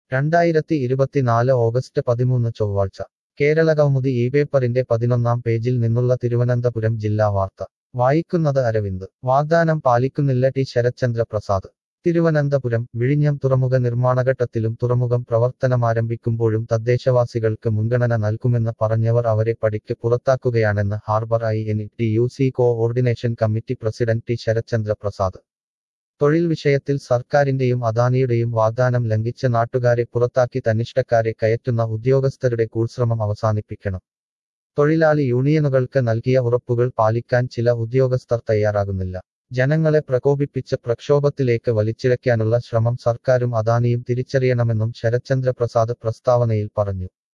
രണ്ടായിരത്തി ഇരുപത്തിനാല് ഓഗസ്റ്റ് പതിമൂന്ന് ചൊവ്വാഴ്ച കേരളകൗമുദി ഈ പേപ്പറിന്റെ പതിനൊന്നാം പേജിൽ നിന്നുള്ള തിരുവനന്തപുരം ജില്ലാ വാർത്ത വായിക്കുന്നത് അരവിന്ദ് വാഗ്ദാനം പാലിക്കുന്നില്ല ടി ശരത്ചന്ദ്ര പ്രസാദ് തിരുവനന്തപുരം വിഴിഞ്ഞം തുറമുഖ നിർമ്മാണഘട്ടത്തിലും തുറമുഖം പ്രവർത്തനമാരംഭിക്കുമ്പോഴും തദ്ദേശവാസികൾക്ക് മുൻഗണന നൽകുമെന്ന് പറഞ്ഞവർ അവരെ പടിക്ക് പുറത്താക്കുകയാണെന്ന് harbour I N T U C coordination committee president T Sarathchandra Prasad തൊഴിൽ വിഷയത്തിൽ സർക്കാരിന്റെയും അദാനിയുടെയും വാഗ്ദാനം ലംഘിച്ച് നാട്ടുകാരെ പുറത്താക്കി തന്നിഷ്ടക്കാരെ കയറ്റുന്ന ഉദ്യോഗസ്ഥരുടെ കൂൾശ്രമം അവസാനിപ്പിക്കണം തൊഴിലാളി യൂണിയനുകൾക്ക് നൽകിയ ഉറപ്പുകൾ പാലിക്കാൻ ചില ഉദ്യോഗസ്ഥർ തയ്യാറാകുന്നില്ല ജനങ്ങളെ പ്രകോപിപ്പിച്ച് പ്രക്ഷോഭത്തിലേക്ക് വലിച്ചിഴയ്ക്കാനുള്ള ശ്രമം സർക്കാരും അദാനിയും തിരിച്ചറിയണമെന്നും ശരത്ചന്ദ്ര പ്രസാദ് പ്രസ്താവനയിൽ പറഞ്ഞു